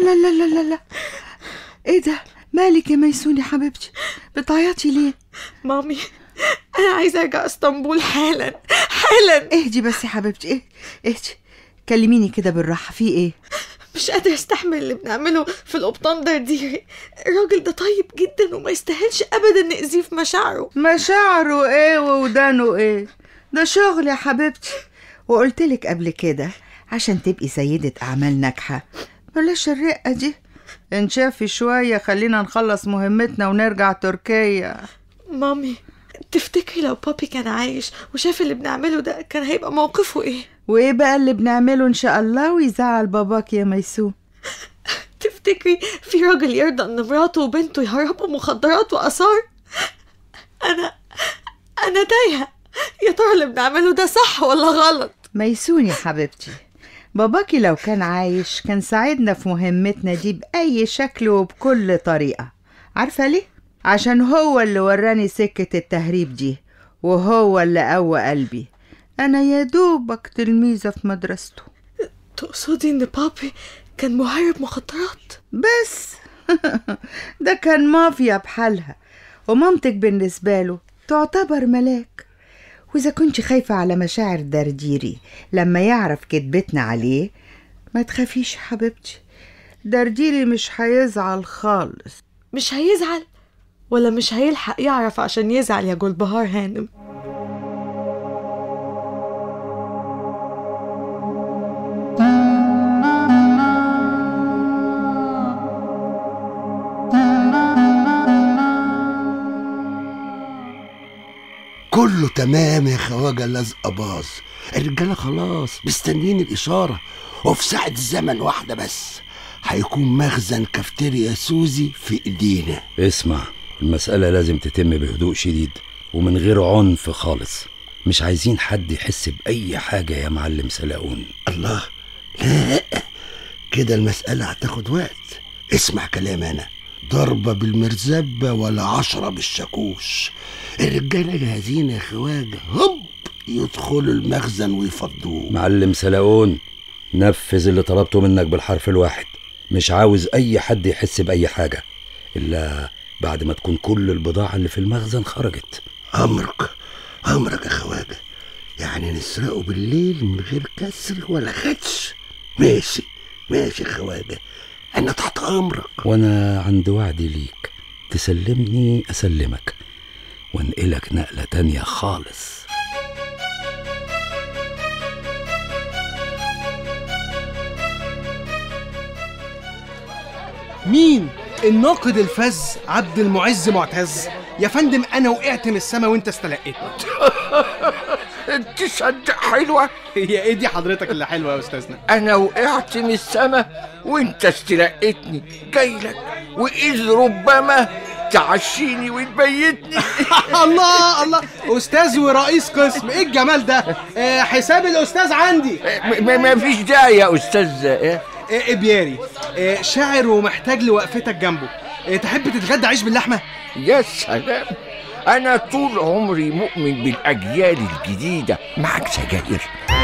لا لا لا لا لا ايه ده مالك يا ميسون يا حبيبتي بتعيطي ليه مامي انا عايزه ارجع اسطنبول حالا حالا اهدي بس يا حبيبتي اهدي اهدي كلميني كده بالراحه في ايه مش قادرة استحمل اللي بنعمله في القبطان درديري الراجل ده طيب جدا وما يستاهلش ابدا نأذيه في مشاعره مشاعره ايه وودانه ايه ده شغل يا حبيبتي وقلتلك قبل كده عشان تبقي سيدة أعمال ناجحة بلاش الرقة دي انشافي شوية خلينا نخلص مهمتنا ونرجع تركيا مامي تفتكري لو بابي كان عايش وشاف اللي بنعمله ده كان هيبقى موقفه ايه وايه بقى اللي بنعمله ان شاء الله ويزعل باباك يا ميسون تفتكري في راجل يرضى ان مراته وبنته يهربوا مخدرات واثار انا انا تايهه يا ترى اللي بنعمله ده صح ولا غلط ميسون يا حبيبتي باباكي لو كان عايش كان ساعدنا في مهمتنا دي بأي شكل وبكل طريقة عارفة ليه؟ عشان هو اللي وراني سكة التهريب دي وهو اللي قوى قلبي أنا يا دوبك تلميذة في مدرسته تقصدي ان بابي كان مهرب مخدرات بس ده كان مافيا بحالها ومامتك بالنسبة له تعتبر ملاك وإذا كنت خايفة على مشاعر درديري لما يعرف كدبتنا عليه ما تخافيش حبيبتي درديري مش هيزعل خالص مش هيزعل ولا مش هيلحق يعرف عشان يزعل يا جولبهار هانم كله تمام يا خواجه لازقه باظ الرجاله خلاص مستنيين الاشاره وفي ساعه زمن واحده بس هيكون مخزن كافتيريا سوزي في ايدينا اسمع المسألة لازم تتم بهدوء شديد ومن غير عنف خالص مش عايزين حد يحس بأي حاجة يا معلم سلاؤون الله لا كده المسألة هتاخد وقت اسمع كلام أنا ضربة بالمرزبة ولا عشرة بالشاكوش الرجالة جاهزين يا خواجة هوب يدخلوا المخزن ويفضوه معلم سلاؤون نفذ اللي طلبته منك بالحرف الواحد مش عاوز أي حد يحس بأي حاجة إلا بعد ما تكون كل البضاعة اللي في المخزن خرجت أمرك أمرك يا خواجة يعني نسرقه بالليل من غير كسر ولا خدش ماشي ماشي يا خواجة أنا تحت أمرك وأنا عند وعدي ليك تسلمني أسلمك وانقلك نقلة تانية خالص مين الناقد الفذ عبد المعز معتز يا فندم انا وقعت من السما وانت استلقيتني انت صدق حلوة هي ايه دي حضرتك اللي حلوه يا استاذنا انا وقعت من السما وانت استلقيتني جايلك واذ ربما تعشيني وتبيتني الله الله استاذ ورئيس قسم ايه الجمال ده آه حساب الاستاذ عندي ما ما فيش داعي يا استاذ إيه؟ آه ابياري آه شاعر ومحتاج لوقفتك جنبه آه تحب تتغدى عيش باللحمه يا سلام انا طول عمري مؤمن بالاجيال الجديده معك سجاير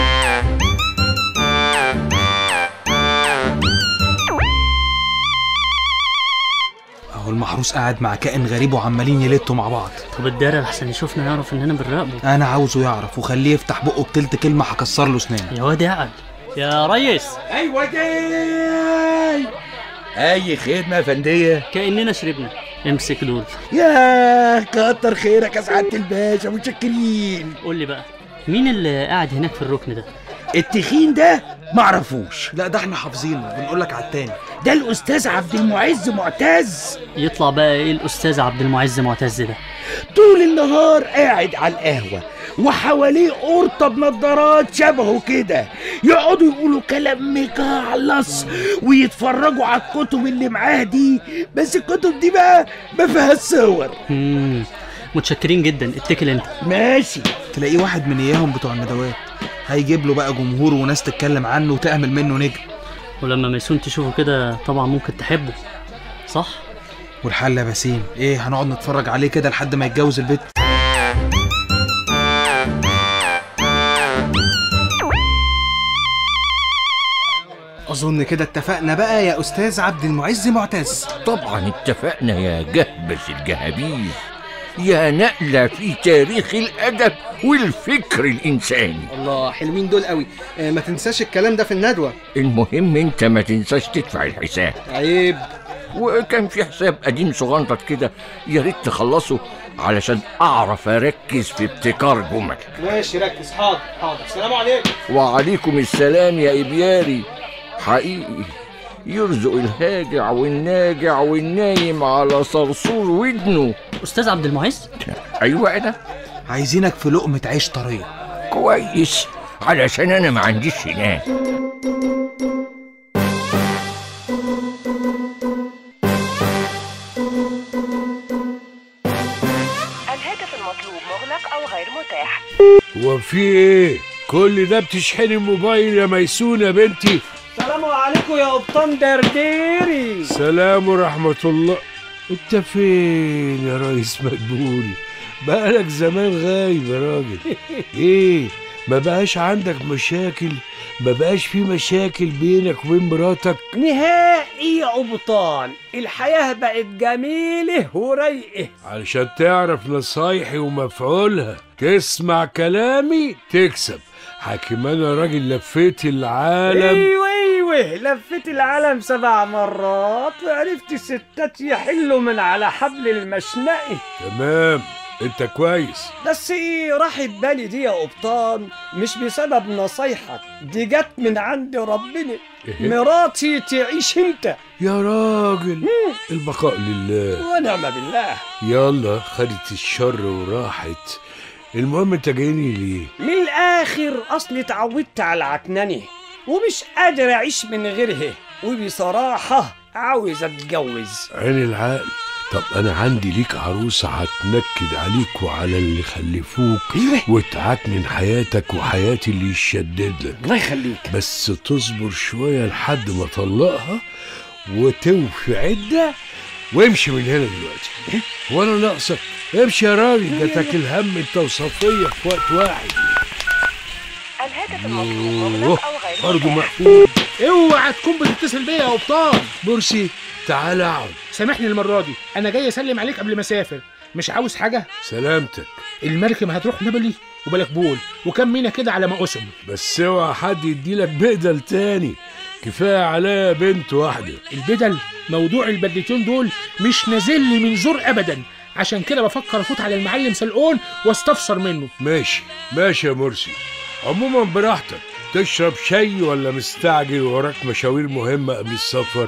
اهو المحروس قاعد مع كائن غريب وعمالين يلتوا مع بعض طب الدار احسن يشوفنا يعرف اننا بنراقبه انا عاوزه يعرف وخليه يفتح بقه بتلت كلمه هكسر له اسنانه يا واد اقعد يا ريس ايوه جاي اي خدمه يا فنديه كاننا شربنا امسك دول يا كتر خيرك يا سعاده الباشا متشكرين قول لي بقى مين اللي قاعد هناك في الركن ده التخين ده معرفوش لا ده احنا حافظينه بنقول لك على التاني ده الاستاذ عبد المعز معتز يطلع بقى ايه الاستاذ عبد المعز معتز ده طول النهار قاعد على القهوه وحواليه قرطه بنضارات شبهه كده يقعدوا يقولوا كلام مجعلص ويتفرجوا على الكتب اللي معاه دي بس الكتب دي بقى ما فيهاش صور مم. متشكرين جدا اتكل انت ماشي تلاقيه واحد من اياهم بتوع الندوات هيجيب له بقى جمهور وناس تتكلم عنه وتعمل منه نجم ولما ميسون تشوفه كده طبعا ممكن تحبه صح والحل يا باسين ايه هنقعد نتفرج عليه كده لحد ما يتجوز البت اظن كده اتفقنا بقى يا استاذ عبد المعز معتز طبعا اتفقنا يا جهبذ الجهابيز يا نقلة في تاريخ الأدب والفكر الإنساني الله حلوين دول قوي آه ما تنساش الكلام ده في الندوه المهم انت ما تنساش تدفع الحساب عيب وكان في حساب قديم صغنطط كده يا ريت تخلصه علشان اعرف اركز في ابتكار جمل ماشي ركز حاضر حاضر السلام عليكم وعليكم السلام يا ابياري حقيقي يرزق الهاجع والناجع والنايم على صرصور ودنه استاذ عبد المعز ايوه انا عايزينك في لقمه عيش طريه كويس علشان انا ما عنديش هناك الهاتف المطلوب مغلق أو غير متاح وفي ايه كل ده بتشحني الموبايل يا ميسون يا بنتي السلام عليكم يا قبطان درديري سلام ورحمة الله انت فين يا ريس مدبولي بقالك زمان غايب يا راجل ايه ما بقاش عندك مشاكل ما بقاش في مشاكل بينك وبين مراتك نهائي يا قبطان الحياة بقت جميلة ورايقة علشان تعرف نصايحي ومفعولها تسمع كلامي تكسب حاكم انا راجل لفيت العالم ايوه ايوه لفيت العالم سبع مرات وعرفت الستات يحلوا من على حبل المشنقة تمام انت كويس بس ايه راحت بالي دي يا قبطان مش بسبب نصايحك دي جت من عند ربنا إيه؟ مراتي تعيش انت يا راجل البقاء لله ونعم بالله يلا خدت الشر وراحت المهم انت جايني ليه من الاخر اصلي اتعودت على العكننه ومش قادر اعيش من غيرها وبصراحه عاوز اتجوز عين العقل طب انا عندي ليك عروسه هتنكد عليك وعلى اللي خلفوك ايوه وتعكنن حياتك وحياتي اللي يشدد لك الله يخليك بس تصبر شويه لحد ما اطلقها وتوفي عده وامشي من هنا دلوقتي وانا ناقصك امشي يا راجل ده تاكل هم انت وصفيه في وقت واحد الهاتف المطلوب يوه، مغلق أو غير برضه متاح مقفول اوعى تكون بتتصل بيا يا قبطان مرسي تعال اقعد سامحني المره دي انا جاي اسلم عليك قبل ما اسافر مش عاوز حاجه سلامتك المركب هتروح نابولي وبلكبول وكم مينا كده على ما اسم بس اوعى حد يديلك بدل تاني كفايه عليا بنت واحده البدل موضوع البدلتين دول مش نازل لي من زور ابدا عشان كده بفكر افوت على المعلم سلقون واستفسر منه ماشي ماشي يا مرسي عموما براحتك تشرب شاي ولا مستعجل وراك مشاوير مهمة قبل السفر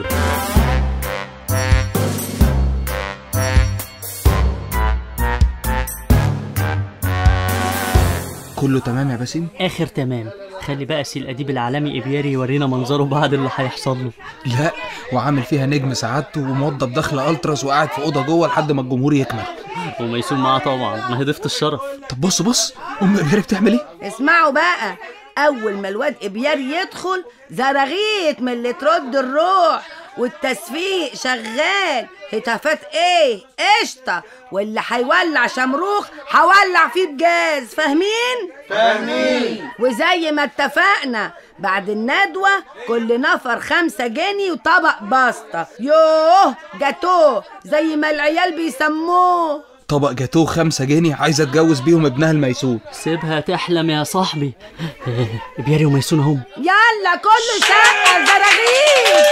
كله تمام يا باسم اخر تمام خلي بقى سي الاديب العالمي ابياري يورينا منظره بعد اللي هيحصل له لا وعامل فيها نجم سعادته وموظف دخل التراس وقاعد في اوضه جوه لحد ما الجمهور يكمل وميسون معاه طبعا ما هي ضيفه الشرف طب بص بص ام ابياري بتعمل ايه اسمعوا بقى اول ما الواد ابيار يدخل زراغيت من اللي ترد الروح والتصفيق شغال هتافات ايه قشطه واللي هيولع شمروخ هولع فيه بجاز فاهمين فاهمين. وزي ما اتفقنا بعد الندوه كل نفر خمسة جنيه وطبق باستا يوه جاتوه زي ما العيال بيسموه طبق جاتوه خمسة جنيه عايزه اتجوز بيهم ابنها الميسون سيبها تحلم يا صاحبي ابياري وميسون هم يلا كله شقه زراغيت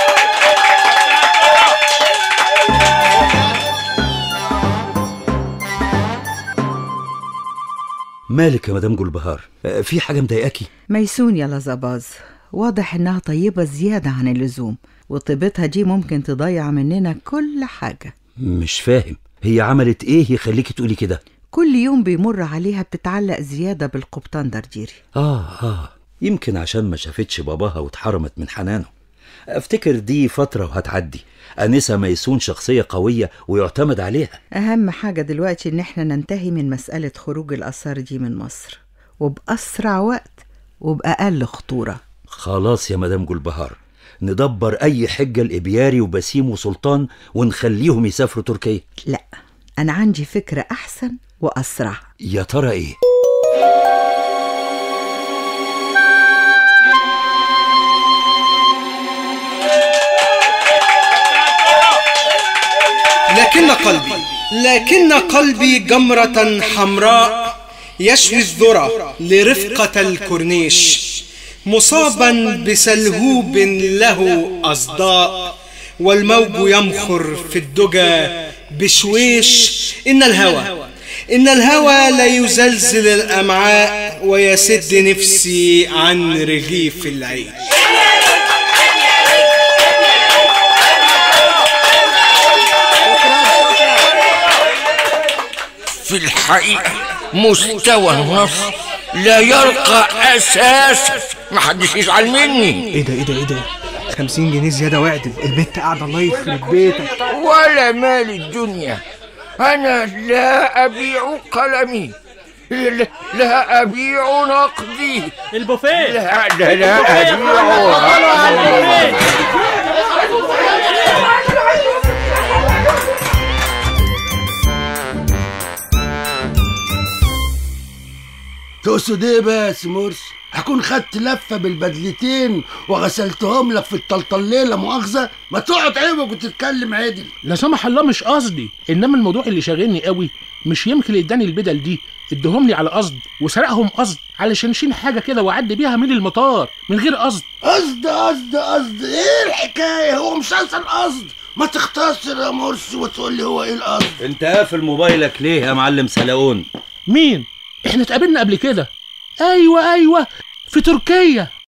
مالك يا مدام جلبهار آه، في حاجة مضايقاكي ميسون يا لزباز واضح انها طيبة زيادة عن اللزوم وطيبتها دي ممكن تضيع مننا كل حاجة مش فاهم هي عملت ايه يخليكي تقولي كده كل يوم بيمر عليها بتتعلق زيادة بالقبطان درديري اه اه يمكن عشان ما شافتش باباها واتحرمت من حنانه افتكر دي فترة وهتعدي أنسة ميسون شخصية قوية ويعتمد عليها أهم حاجة دلوقتي إن احنا ننتهي من مسألة خروج الآثار دي من مصر وبأسرع وقت وبأقل خطورة خلاص يا مدام جلبهار ندبر أي حجة لإبياري وبسيم وسلطان ونخليهم يسافروا تركيا لا أنا عندي فكرة أحسن وأسرع يا ترى إيه؟ لكن قلبي لكن قلبي جمرة حمراء يشوي الذرة لرفقة الكورنيش مصابا بسلهوب له أصداء والموج يمخر في الدجى بشويش إن الهوى إن الهوى لا يزلزل الأمعاء ويسد نفسي عن رغيف العيش في الحقيقة مستوى النص لا يرقى أساسا محدش يزعل مني ايه ده ايه ده ايه ده 50 جنيه زيادة وعدل البت قاعدة الله يخرب بيتك ولا مال الدنيا أنا لا أبيع قلمي لا, لا أبيع نقدي البوفيه لا لا لا أبيع تقصد ايه بس مرسي هكون خدت لفة بالبدلتين وغسلتهم لك في الطلطليلة مؤاخذة ما تقعد عيبك وتتكلم عدل لا سمح الله مش قصدي انما الموضوع اللي شاغلني قوي مش يمكن اللي اداني البدل دي ادهم لي على قصد وسرقهم قصد علشان اشيل حاجه كده واعدي بيها من المطار من غير قصد قصد قصد قصد ايه الحكاية هو مسلسل قصد ما تختصر يا مرسي وتقول لي هو ايه القصد انت قافل موبايلك ليه يا معلم سلاون مين احنا اتقابلنا قبل كده ايوه ايوه في تركيا